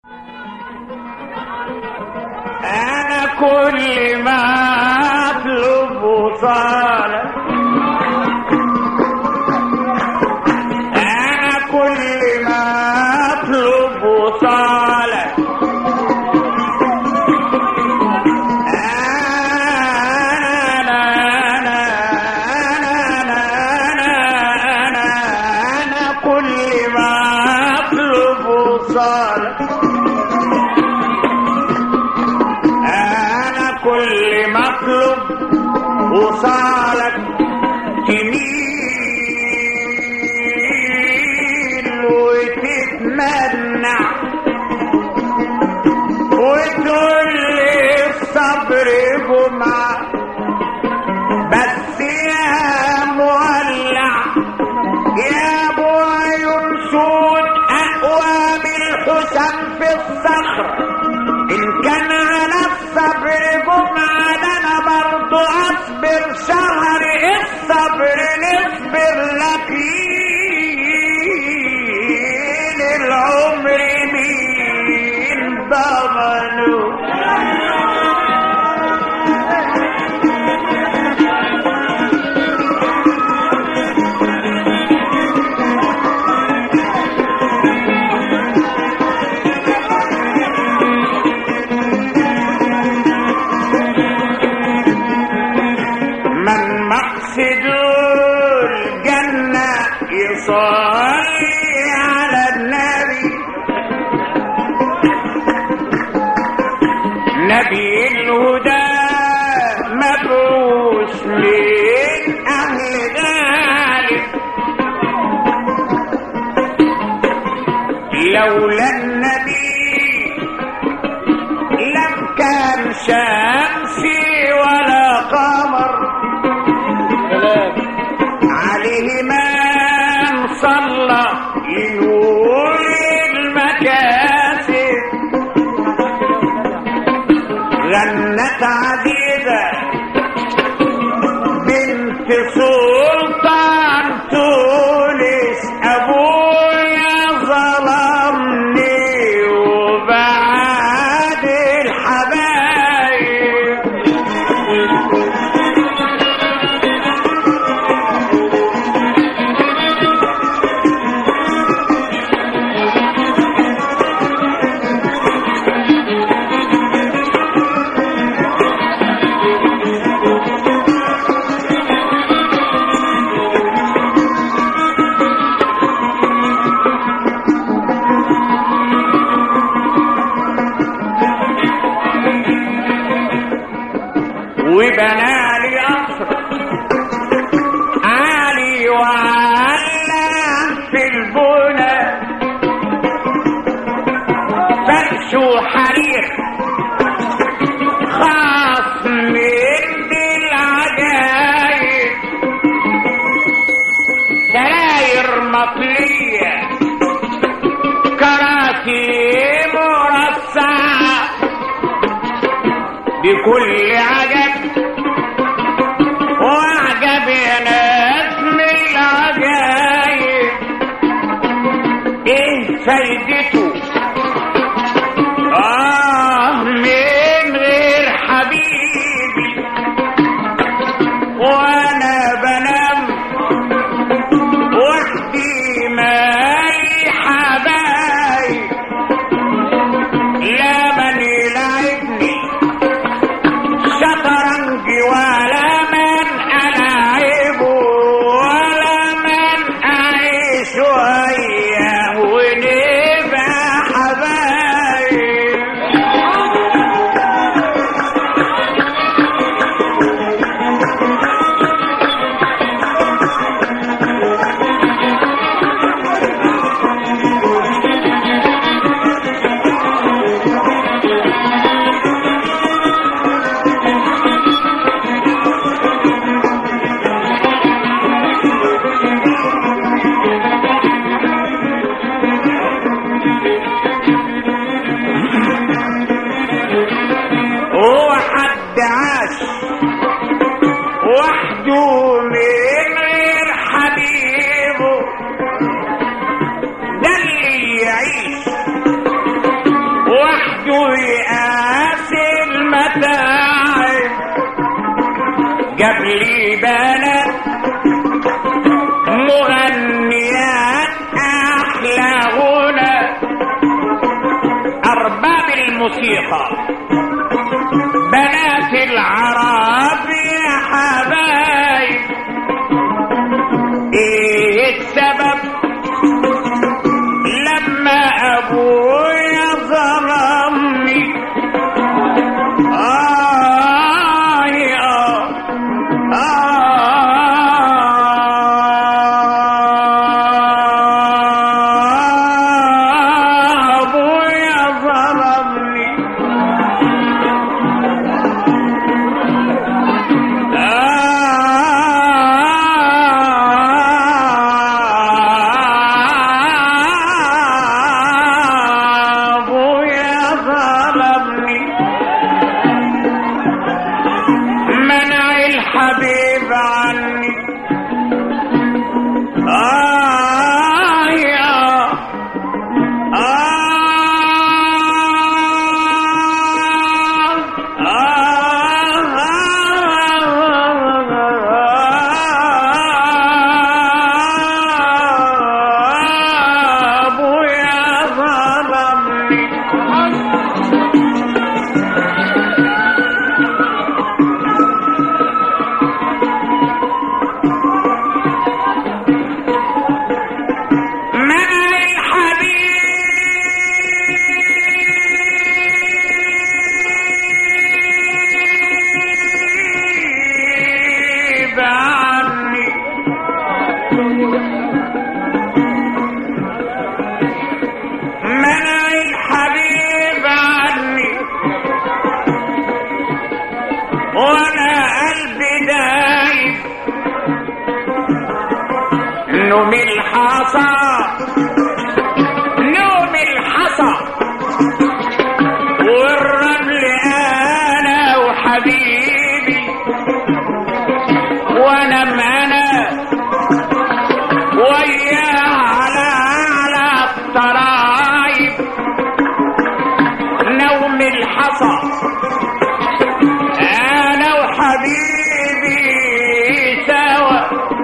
انا كل ما اطلب وصالك انا كل ما اطلب وصالك انا انا انا انا انا انا كل ما اطلب وصالك انا كل ما اطلب وصالك تميل وتتمنع وتقول لي الصبر جمعة بس يا مولع يا ابو ينشود اقوى من الحسن في الصخر ان كان على الصبر جمعة ده انا برضو اصبر شهر الصبر نصبر لكن العمر مين ضمنه من مقصد الجنة يصلي على النبي نبي الهدى مبعوث من أهل ذلك لولا النبي لم كان شمسي ولا قمر عليه من صلى ينور المكاسب غنت عزيزة بنت سلطان تونس ابويا ظلمني وبعد الحبايب وبنى لي قصر عالي وعلى في البنى فرش وحرير خاص من دي العجايب سراير مطلية كراسي مرصعة بكل عجب واعجب يا ناس من العجايب ايه فايدته اه من غير حبيبي وانا بنام وحدي مالي حبايب لا من يلعبني شطرنج ولا من ألعبه ولا من أعيش وياه ونبقى حبايب هو حد عاش وحده من غير حبيبه ده اللي يعيش جاب لي بنات مغنيات احلى غنى ارباب الموسيقى بنات العرب يا حبايب ايه السبب لما ابويا ظلمني آه آه آه أبويا ظلمني أبويا ظلمني منع الحبيب عني آه يا آه آه أبويا ظلمني مع الحبيب عني منع الحبيب عني وانا قلبي دايب نوم الحصى نوم الحصى والرمل انا وحبيبي وانا انا وياه على على الطرايب نوم الحصى انا وحبيبي سوا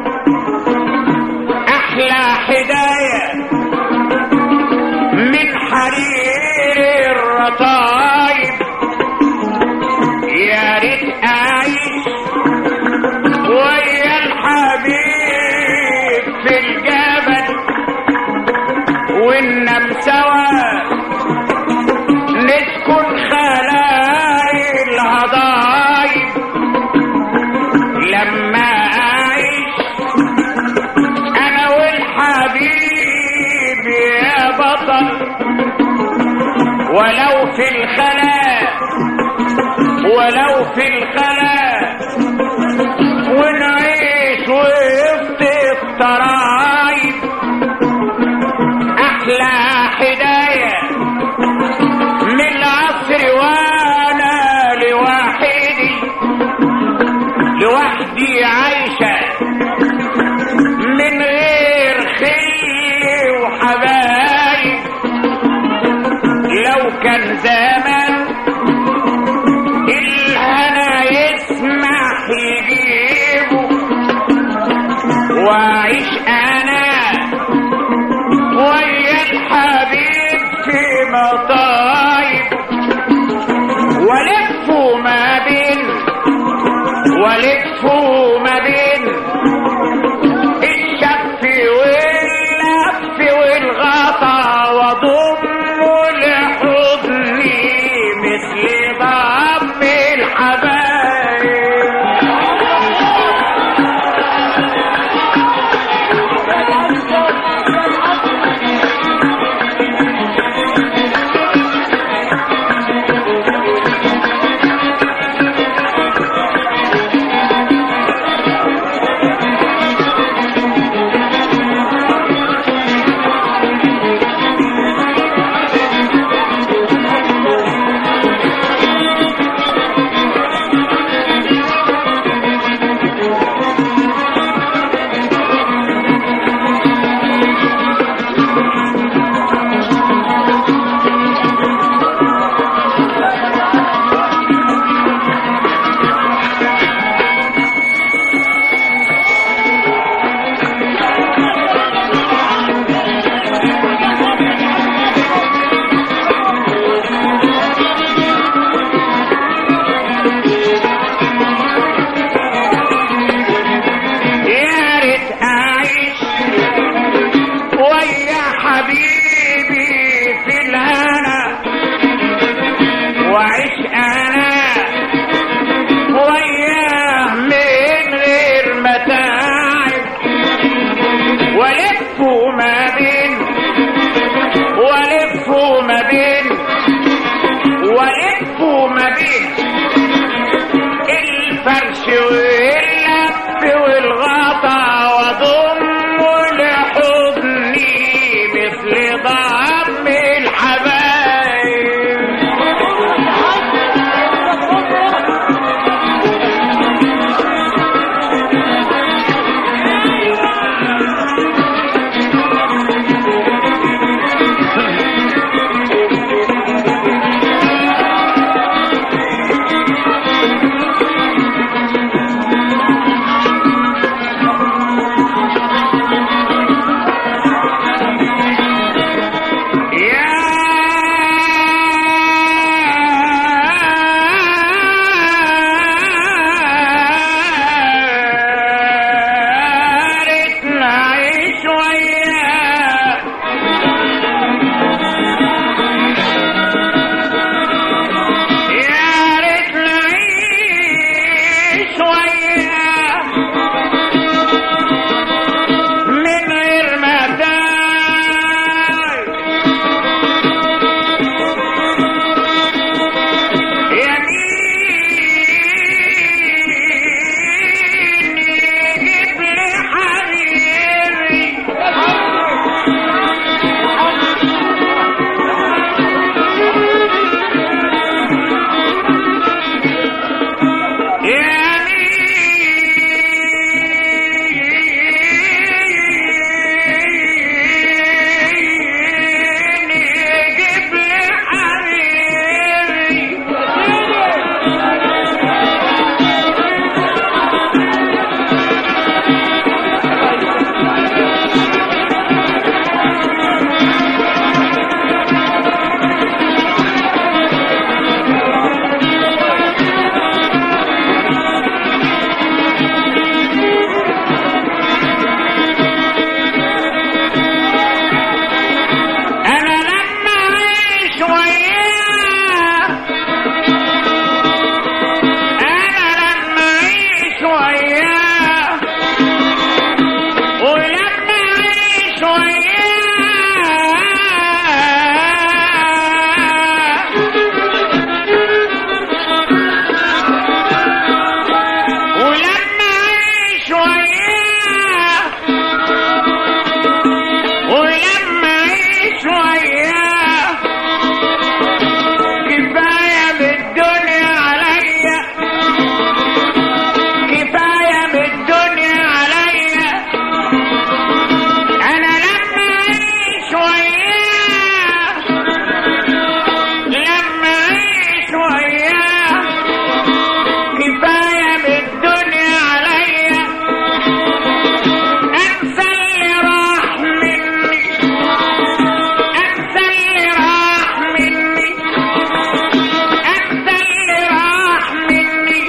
احلى حدايه من حرير الرطايب يا ريت اعيش ويا الحبيب في الجبل وننام سوا نسكن خلايا الهضايب لما اعيش انا والحبيب يا بطل ولو في الخلاء ولو في الخلاء ونعيش وسط الطرايب احلى حدايه من العصر وانا لوحدي لوحدي عايشه من غير خي وحبايب لو كان زمان الهنا يسمح يجيبه واعيش انا ويا الحبيب في مطايب ولفوا ما بين ولفوا ما بين الشف واللف والغطا وضموا لحضني مثل ضم الحبايب بين والف ما بين الفرش واللف والغطا وضم لحضني مثل ضم الحبايب يا ريت نعيش وياك يا ريت نعيش وياك من غير متاعب يا مين يجيب لي حبيبي يا مين يجيب لي حبيبي أنا لما أعيش وياه أنا لما أعيش وياه ولما أعيش وياه ولما أعيش وياه ولما اعيش وياه كفايه بالدنيا عليا كفايه بالدنيا عليا انا لما اعيش وياه لما اعيش وياه كفايه بالدنيا عليا انسى اللي راح مني انسى اللي راح مني انسى اللي راح مني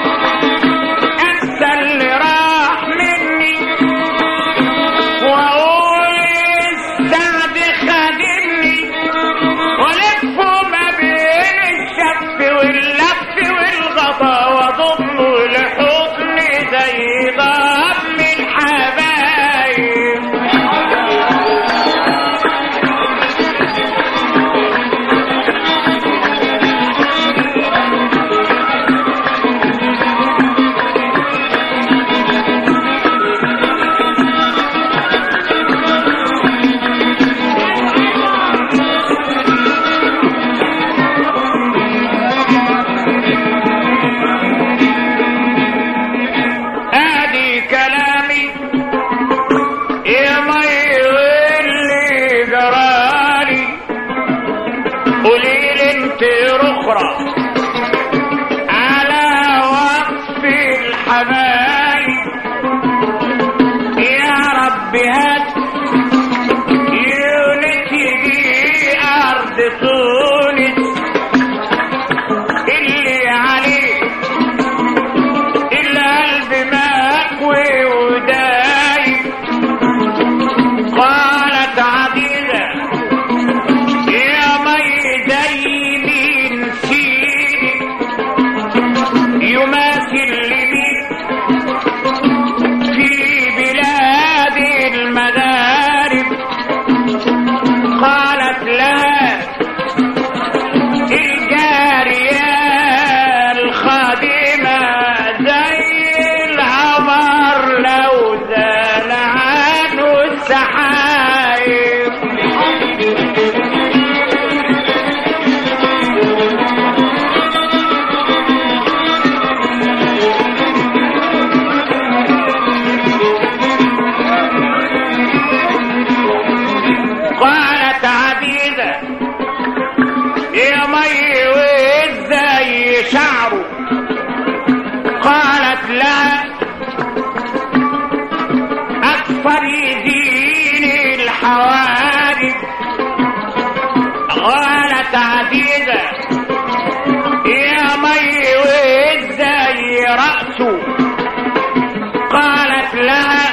انسى اللي راح مني واقول السعد خادمني والفه ما بين الشف واللف والغطا واضمه لحضني زي ضم الحبايب ادي كلامي يا مي اللي جرالي قوليلي انت رخرة على وصف الحبايب يا رب هات يونس يجي ارض تونس اللي عليه القلب مكوي ودايب قالت عبيدة يا مي زي مين سيدي يماثل لمين في بلاد المغارب قالت لها قالت عزيزة يا مي وازاي رأسه قالت لها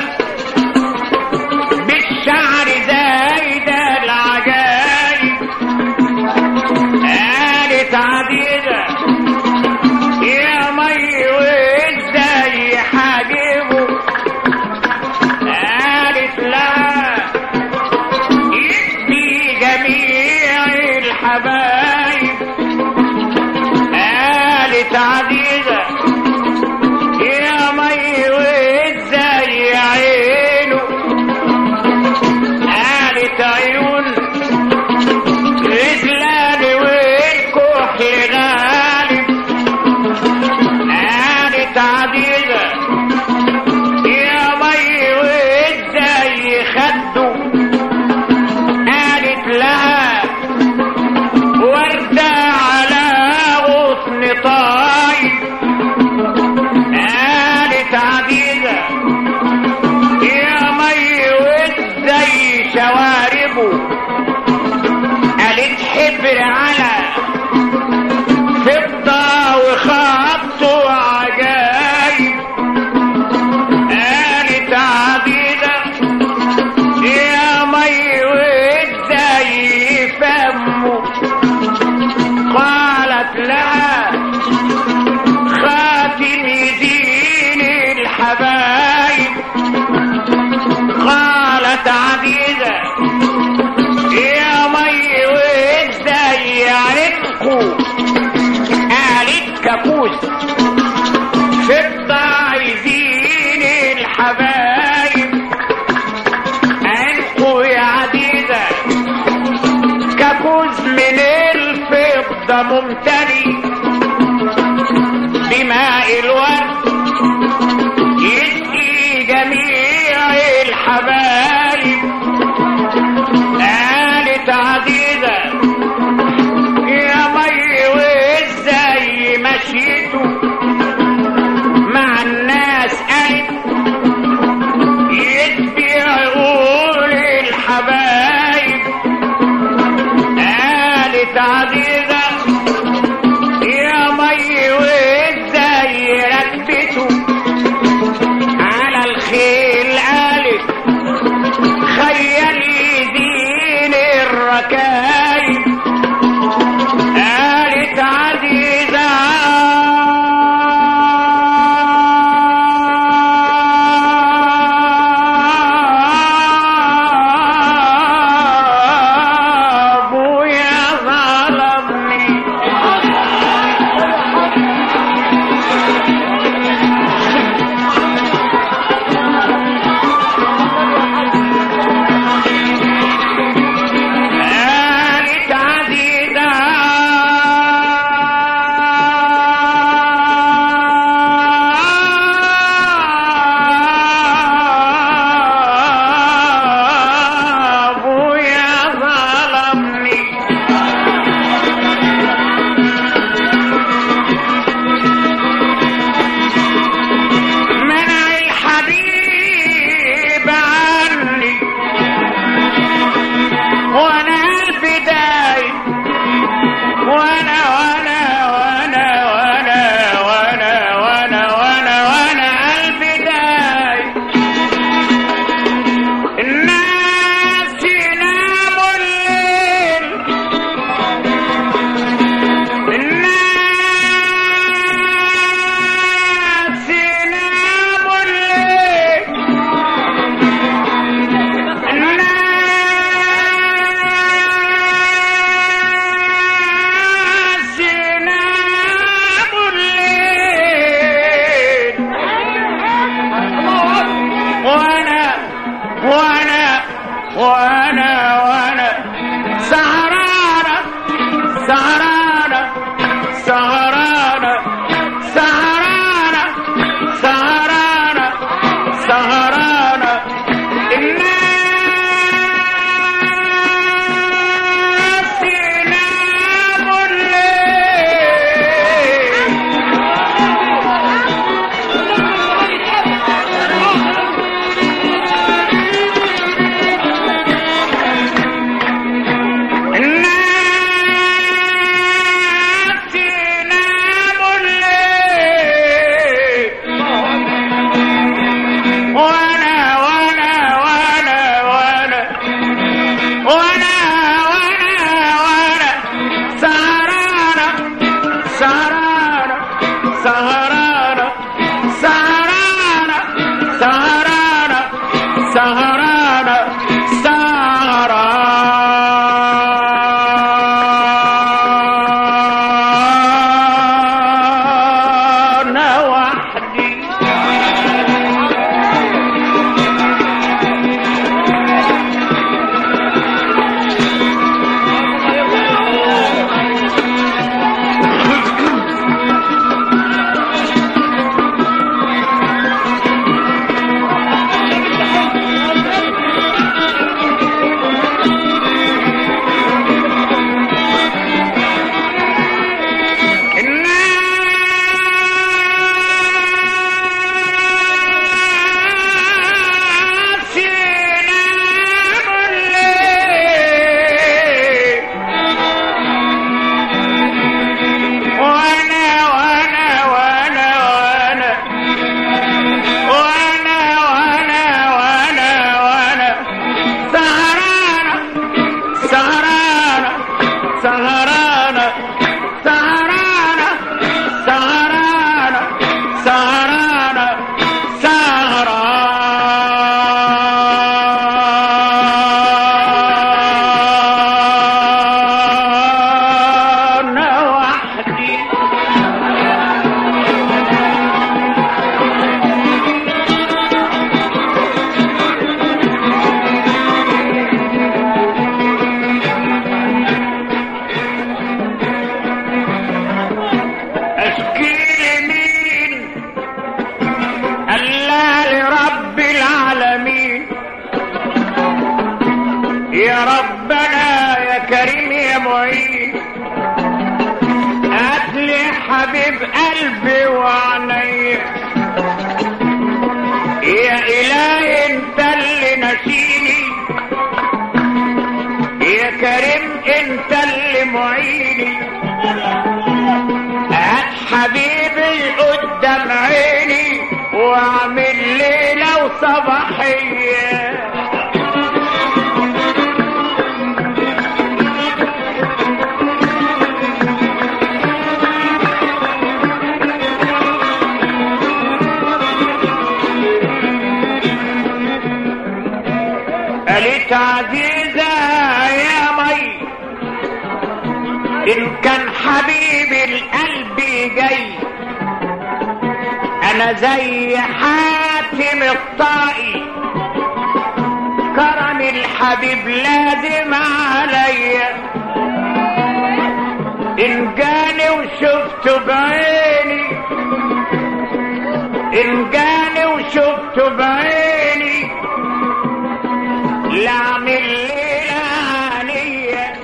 بالشعر زايد العجائب قالت عزيزة يا مي وازاي حاجبه قالت لها يكفي جميع الحبايب قالت عزيزة يا مي وازاي عينه قالت عيون رجلان والكحل غالب قالت عزيزة يا مي وازاي خده قالت لها وردة على غصن طايب قالت عزيزة يا مي وازاي شواربه قالت حبر على فضة وخبطه عجايب قالت عزيزة يا مي وازاي فمه قالت لها خاتم دين الحبايب قالت عزيزة يا مي وازاي عرفكوا قالت كابوس فضة عايزين الحبايب عرفوا يا عزيزة كابوس من الفضة ممتلي بماء الورد يسقي جميع الحبايب قالت عزيزة يا مي وازاي مشيته مع الناس قالت يتبع عقول الحبايب قالت عزيزة يا مي وازاي ركبته على الخيل قالت خيلي دين الركايب قالت عزيزة ابويا ظلمني سهرانة سهرانة سهرانة سهرانة سهرانة وحدي اشكي لمين الا لرب العالمين يا ربنا يا كريم يا معين هات لي حبيب قلبي وعيني يا الهي انت اللي نسيني يا كريم انت اللي معيني هات حبيبي قدام عيني واعمل ليلة وصباحية قالت عزيزة يا مي إن كان حبيبي القلب جاي أنا زي حاتم الطائي كرم الحبيب لازم عليا إن جاني وشفته بعيني إن جاني وشفته بعيني لعمل ليلة هانية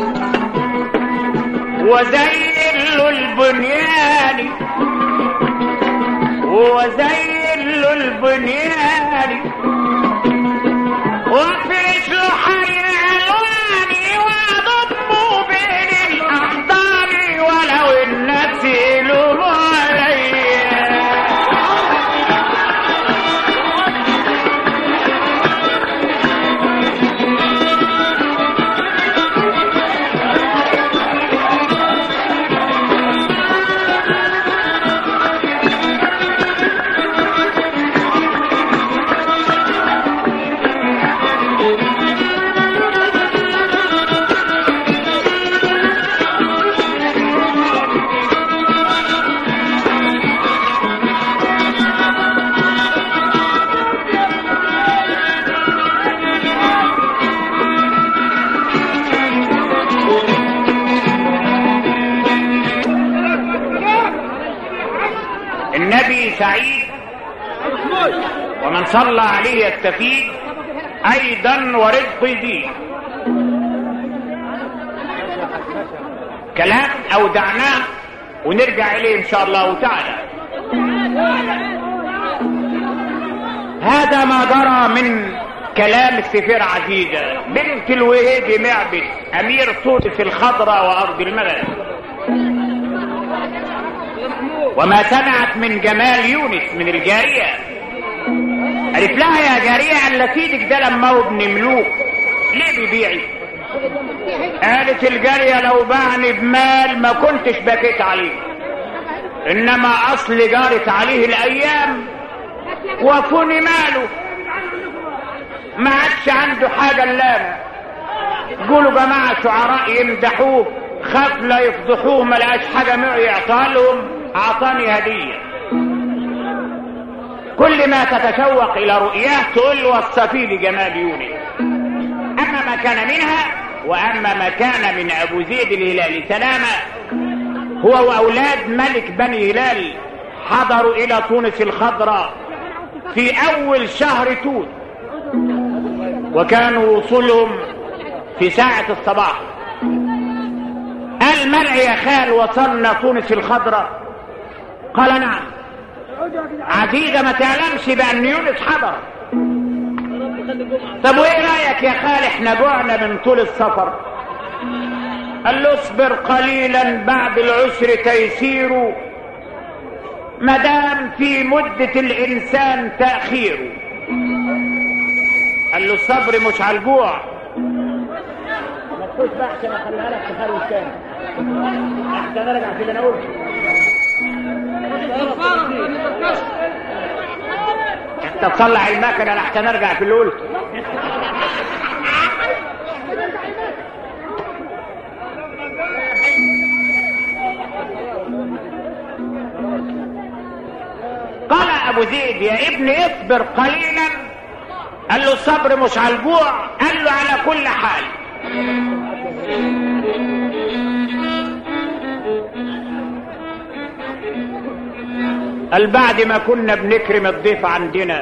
وزين له البنيان وزين له البنيان وافرش له حي الواني واضمه بين الاحضان ولو الناس يلوموا عليا النبي سعيد ومن صلى عليه يستفيد ايضا ورزق يزيد كلام اودعناه ونرجع اليه ان شاء الله تعالى هذا ما جرى من كلام السفير عزيزة بنت الوهيد معبد امير تونس الخضراء وارض المغرب وما سمعت من جمال يونس من الجارية قالت لها يا جارية اللي سيدك ده لما هو ابن ملوك ليه بيبيعي قالت الجارية لو باعني بمال ما كنتش بكيت عليه انما اصل جارت عليه الايام وفوني ماله ما عادش عنده حاجة الا أنا. قولوا جماعة شعراء يمدحوه خاف لا يفضحوه ما لقاش حاجة معه يعطيها لهم اعطاني هدية كل ما تتشوق الى رؤياه تقول له وصفي لي جمال يونس اما ما كان منها واما ما كان من ابو زيد الهلالي سلامة هو واولاد ملك بني هلال حضروا الى تونس الخضراء في اول شهر توت وكانوا وصولهم في ساعة الصباح قال منع يا خال وصلنا تونس الخضراء قال نعم عزيزة ما تعلمش بأن يونس حضر طب وايه رأيك يا خال احنا جوعنا من طول السفر قال له اصبر قليلا بعد العسر تيسير مدام في مدة الإنسان تأخير قال له الصبر مش على الجوع خد بقى عشان اخليها لك تخلي تاني عشان ارجع في اللي انا قلته انت تصلح المكنه انا عشان ارجع في اللي قلته قال ابو زيد يا ابني اصبر قليلا قال له الصبر مش على الجوع قال له على كل حال قال بعد ما كنا بنكرم الضيف عندنا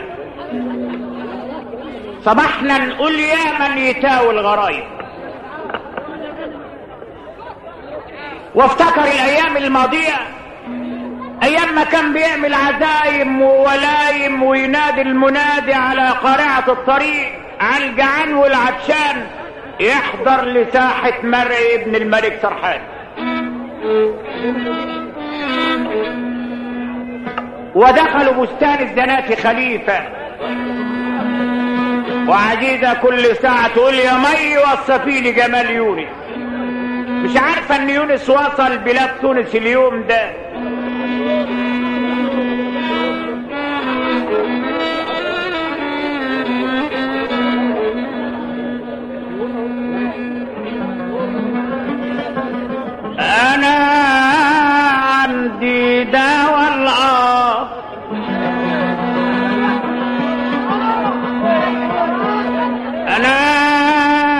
صبحنا نقول يا من يتاوي الغرايب وافتكر الايام الماضيه ايام ما كان بيعمل عزايم وولايم وينادي المنادي على قارعة الطريق على الجعان والعطشان يحضر لساحة مرعي ابن الملك سرحان ودخلوا بستان الزنات خليفة وعزيزة كل ساعة تقول يا مي وصفي لي جمال يونس مش عارفة ان يونس وصل بلاد تونس اليوم ده انا عندي دواء العار انا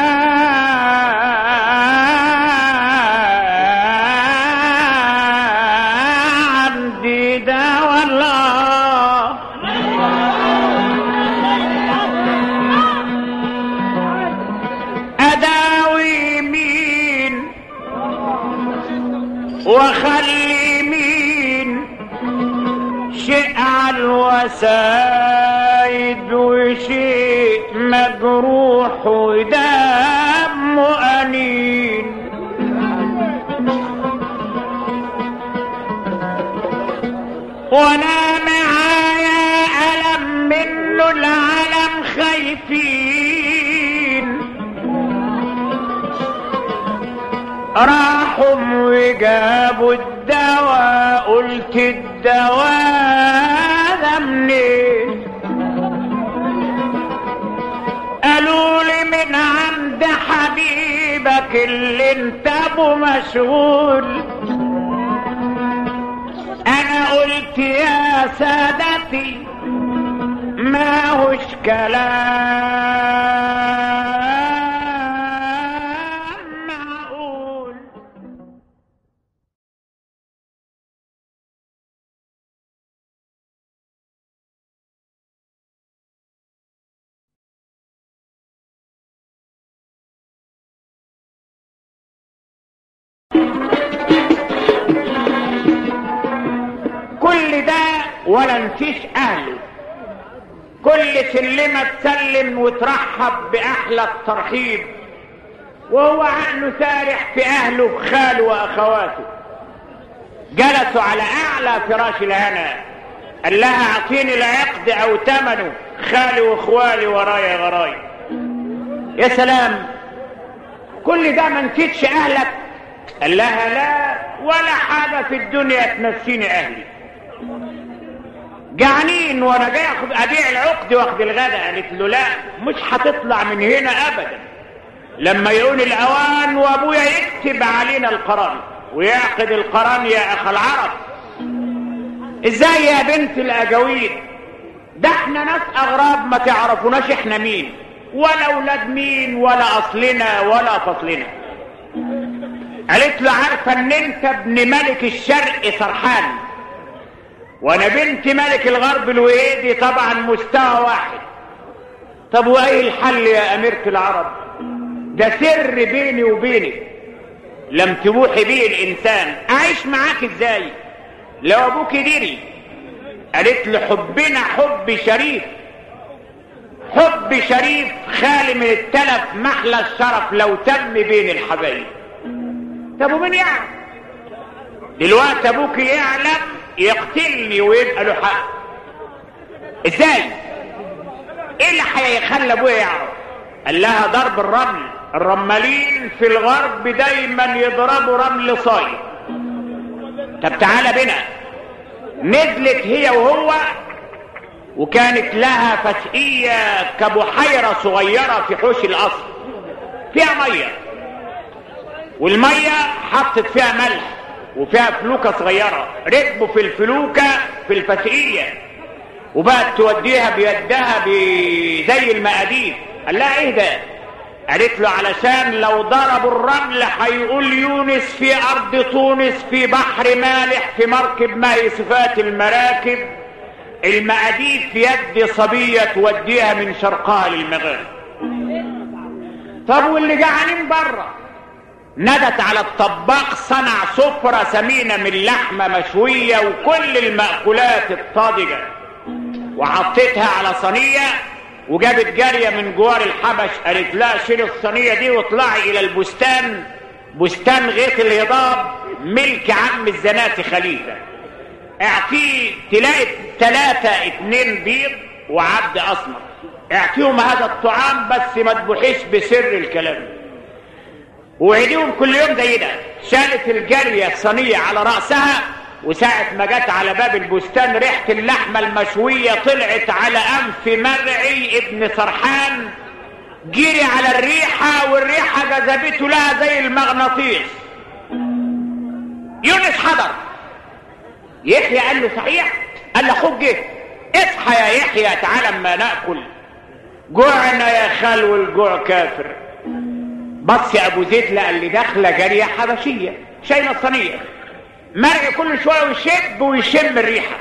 عندي دواء العار اداوي مين وخلي مين شيء على الوسايد وشيء مجروح ودم أنين وانا معايا ألم منه العالم خايفين راحوا وجابوا الدواء قلت الدواء ده منين قالوا لي من عند حبيبك اللي انت ابو مشغول انا قلت يا سادتي ما هوش كلام معقول كل ده ولا نفيش اهله كل سلمة تسلم وترحب بأحلى الترحيب وهو عقله سارح في أهله وخاله وأخواته جلسوا على أعلى فراش الهنا قال لها أعطيني العقد أو ثمنه خالي وإخوالي ورايا غراي يا سلام كل ده ما نسيتش أهلك قال لها لا ولا حاجة في الدنيا تنسيني أهلي جعانين وانا جاي اخد ابيع العقد واخد الغداء قالت له لا مش هتطلع من هنا ابدا لما يقول الاوان وابويا يكتب علينا القران ويعقد القران يا اخ العرب ازاي يا بنت الاجاويد ده احنا ناس اغراب ما تعرفوناش احنا مين ولا اولاد مين ولا اصلنا ولا فصلنا قالت له عارفه ان انت ابن ملك الشرق سرحان وانا بنت ملك الغرب الوهيدي طبعا مستوى واحد طب وايه الحل يا اميرة العرب ده سر بيني وبينك لم تبوحي بيه الانسان اعيش معاك ازاي لو ابوك ديري قالت له حبنا حب شريف حب شريف خالي من التلف محلى الشرف لو تم بين الحبايب طب ومين يعلم دلوقتي ابوك يعلم يقتلني ويبقى له حق ازاي ايه اللي هيخلي ابويا يعرف قال لها ضرب الرمل الرمالين في الغرب دايما يضربوا رمل صايد طب تعالى بنا نزلت هي وهو وكانت لها فتئية كبحيرة صغيرة في حوش القصر فيها مية والمية حطت فيها ملح وفيها فلوكة صغيرة ركبوا في الفلوكة في الفتئية وبقت توديها بيدها زي المقاديف قال لها ايه ده قالت له علشان لو ضربوا الرمل هيقول يونس في ارض تونس في بحر مالح في مركب ما صفات المراكب المقاديف في يد صبية توديها من شرقها للمغرب طب واللي جعانين بره ندت على الطباخ صنع سفرة ثمينة من لحمة مشوية وكل المأكولات الطازجة وحطيتها على صينية وجابت جارية من جوار الحبش قالت لا شيل الصينية دي واطلعي إلى البستان بستان غيط الهضاب ملك عم الزناتي خليفة اعطيه تلاقي ثلاثة اتنين بيض وعبد أسمر اعطيهم هذا الطعام بس ما تبوحيش بسر الكلام وعيديهم كل يوم زي ده شالت الجارية الصينية على رأسها وساعة ما جت على باب البستان ريحة اللحمة المشوية طلعت على أنف مرعي ابن سرحان جري على الريحة والريحة جذبته لها زي المغناطيس يونس حضر يحيى قال له صحيح قال له اخوك جه اصحى يا يحيى تعالى اما ناكل جوعنا يا خال والجوع كافر بص يا ابو زيد لقى اللي داخله جاريه حبشيه شايله الصينيه مرعي كل شويه ويشب ويشم الريحه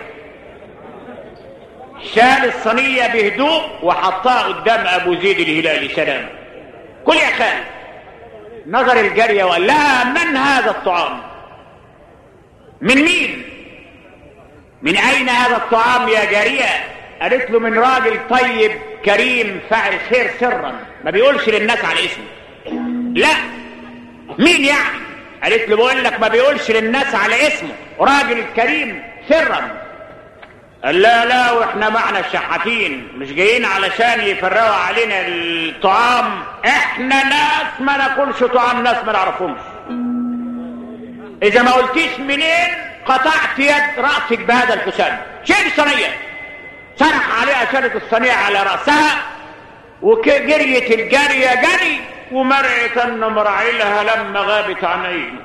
شال الصينيه بهدوء وحطها قدام ابو زيد الهلالي سلام كل يا خال نظر الجاريه وقال لها من هذا الطعام من مين من اين هذا الطعام يا جاريه قالت له من راجل طيب كريم فاعل خير سرا ما بيقولش للناس على اسمه لا مين يعني قالت له بقول لك ما بيقولش للناس على اسمه راجل كريم سرا قال لا لا واحنا معنا الشحاتين مش جايين علشان يفرقوا علينا الطعام احنا ناس ما ناكلش طعام ناس ما نعرفهمش اذا ما قلتيش منين قطعت يد راسك بهذا الحسام شيل الصينيه سرح عليها شالت الصينيه على راسها وجريت الجاريه جري ومرعت ان مرعلها لما غابت عن عينه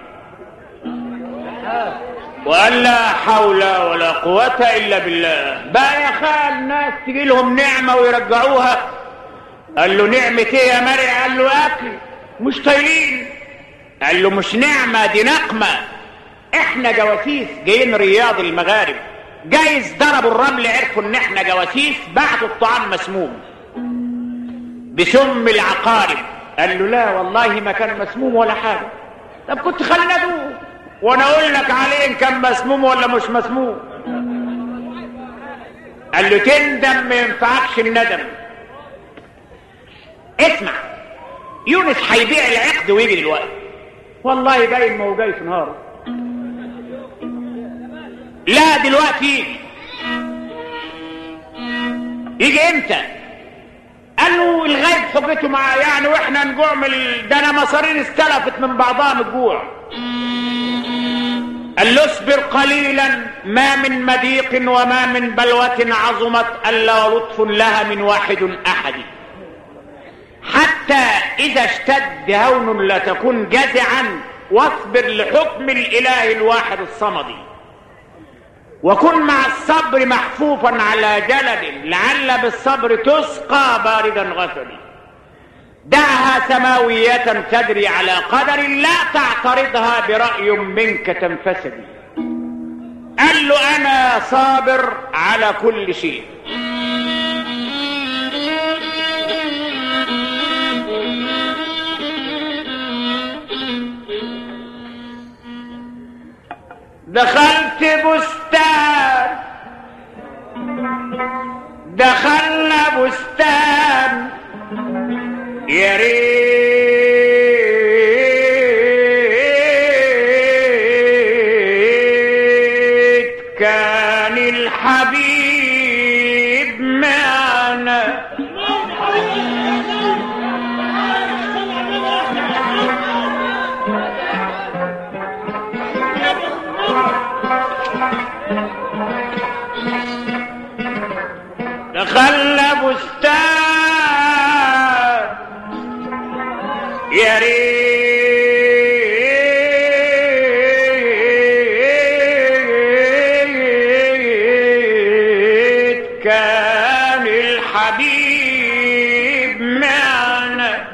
وقال لا حول ولا قوة إلا بالله بقى يا خال ناس تجي لهم نعمة ويرجعوها قال له نعمة ايه يا مرع قال له أكل مش طايلين قال له مش نعمة دي نقمة احنا جواسيس جايين رياض المغارب جايز ضربوا الرمل عرفوا ان احنا جواسيس بعتوا الطعام مسموم بسم العقارب قال له لا والله ما كان مسموم ولا حاجة طب كنت خلينا ادوق وانا اقول لك عليه ان كان مسموم ولا مش مسموم قال له تندم ما ينفعكش الندم اسمع يونس هيبيع العقد ويجي دلوقتي والله باين ما هو جاي في نهاره لا دلوقتي يجي يجي امتى قال له الغيب حجته معاه يعني واحنا نجوع من ال... ده انا مصارين استلفت من بعضها من الجوع قال له اصبر قليلا ما من مضيق وما من بلوة عظمت الا لطف لها من واحد احد حتى اذا اشتد هون لا تكن جزعا واصبر لحكم الاله الواحد الصمد وكن مع الصبر محفوفا على جلد لعل بالصبر تسقى باردا غسلي دعها سماوية تدري على قدر لا تعترضها برأي منك تنفسد قال له أنا صابر على كل شيء دخلت بستان دخلنا بستان يا ريت كان الحبيب معنا حبيب معنا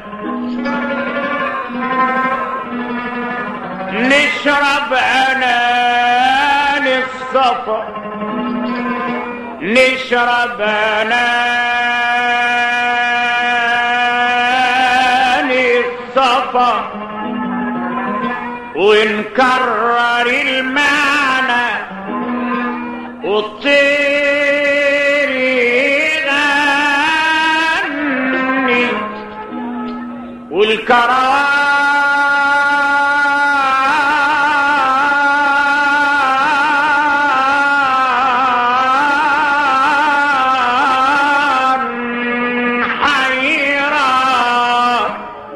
نشرب انان الصفا نشرب انان الصفا ونكرر المعنى والطير يغني والكران حيران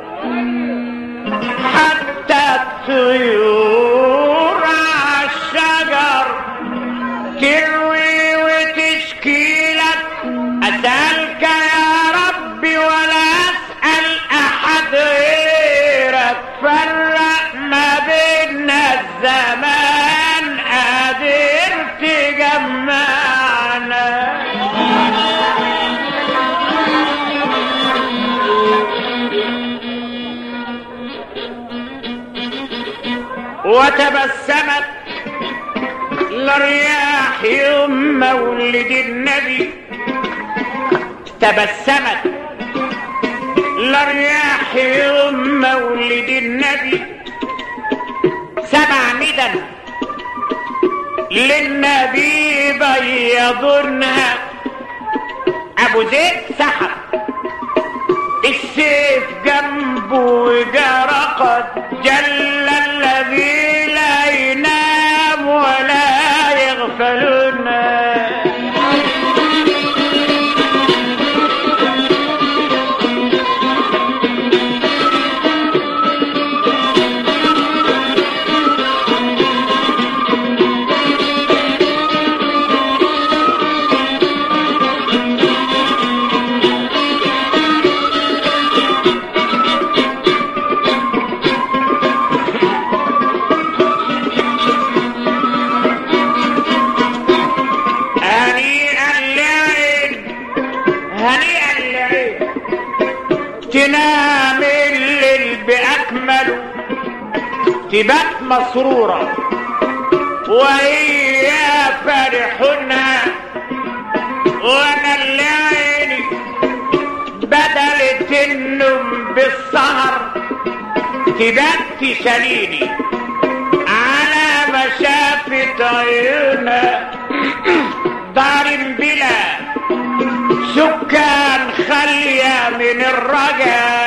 حتى الطيور عالشجر تروي وتشكيلك أسألك يا ربي ولا أسأل أحد غيرك فرق ما بيننا الزمان قادر تجمعنا وتبسمت الرياح يوم مولد النبي تبسمت الرياح يوم مولد النبي سبع ندى للنبي بيضنها ابو زيد سحر السيف جنبه وجرقت جل الذي لا ينام ولا يغفلنا هنيئا لعين هنيئا لعين تنام الليل بأكمله تبات مسرورة وهي فرحنا وانا اللي عيني بدلت النوم بالسهر تبات تشاليني على مشافة عيونها دار بلا سكان خالية من الرجا